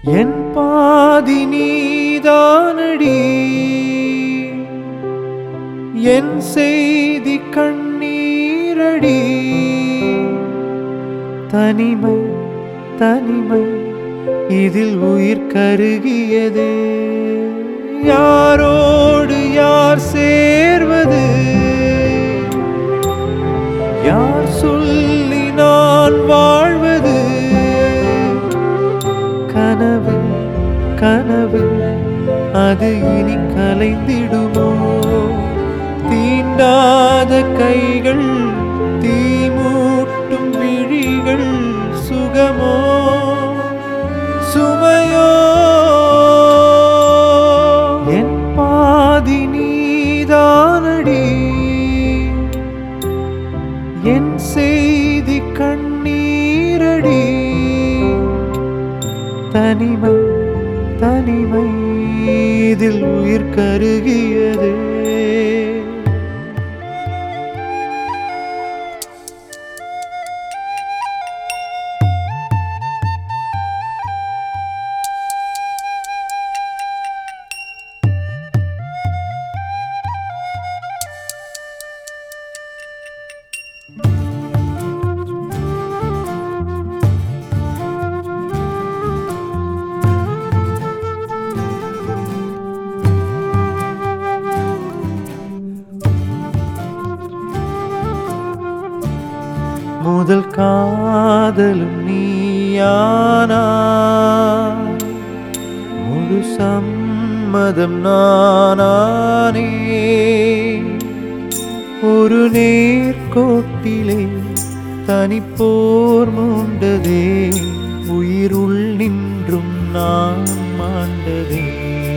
என் பாதி நீதானடி என் செய்தி கண்ணீரடி தனிமை தனிமை இதில் உயிர் கருகியதே யாரோடு யார் சேர்வது யார் சொல்லி நான் வாழ்வது கனவு கனவு அது இனி கலைந்திடுமோ தீண்டாத கைகள் தீமூட்டும் விழிகள் சுகமோ சுமையோ என் பாதி நீதானடி என் செய்தி கண்ணீரடி தனிமை தனிமை இதில் உயிர் கருகியதே முதல் காதலும் நீயானா முழு சம்மதம் நானானே ஒரு நேர்கோட்டிலே தனிப்போர் மூண்டதே உயிருள் நின்றும் நான் மாண்டதே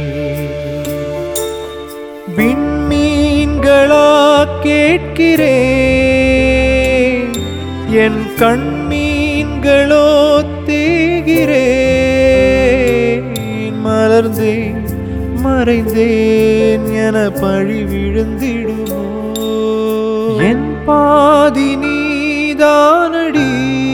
விண்மீன்களா கேட்கிறேன் என் கண்மீன்களோ தேகிறேன் மலர்ந்தேன் மறைந்தேன் என பழி விழுந்திடுமோ என் பாதி நீதானடி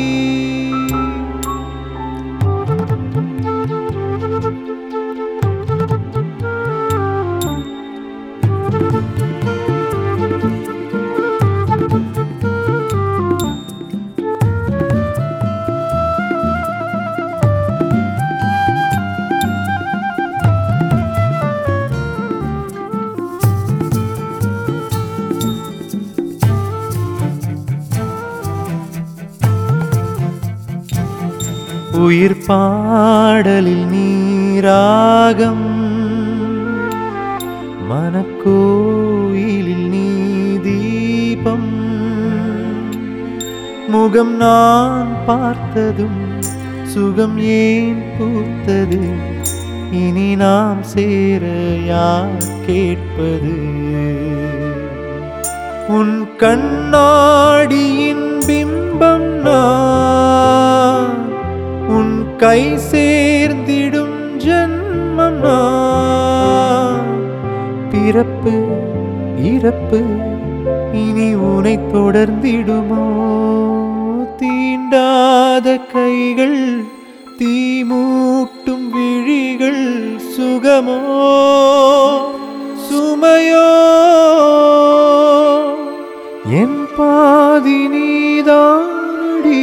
உயிர் பாடலில் நீராகம் மனக்கோயிலில் நீ தீபம் முகம் நான் பார்த்ததும் சுகம் ஏன் பூத்தது இனி நாம் சேர யார் கேட்பது உன் கண்ணாடியின் பிம்பம் நான் உன் கை சேர்ந்திடும் ஜன்மம் நான் பிறப்பு இறப்பு இனி உனை தொடர்ந்திடுமோ தீண்டாத கைகள் தீமூட்டும் விழிகள் சுகமோ சுமையோ என் பாதி நீதானடி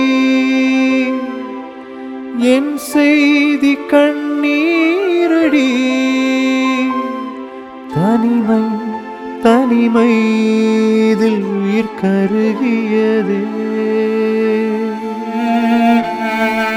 என் செய்தி கண்ணீரடி தனிமை தனிமை இதில் உயிர் கருகியதே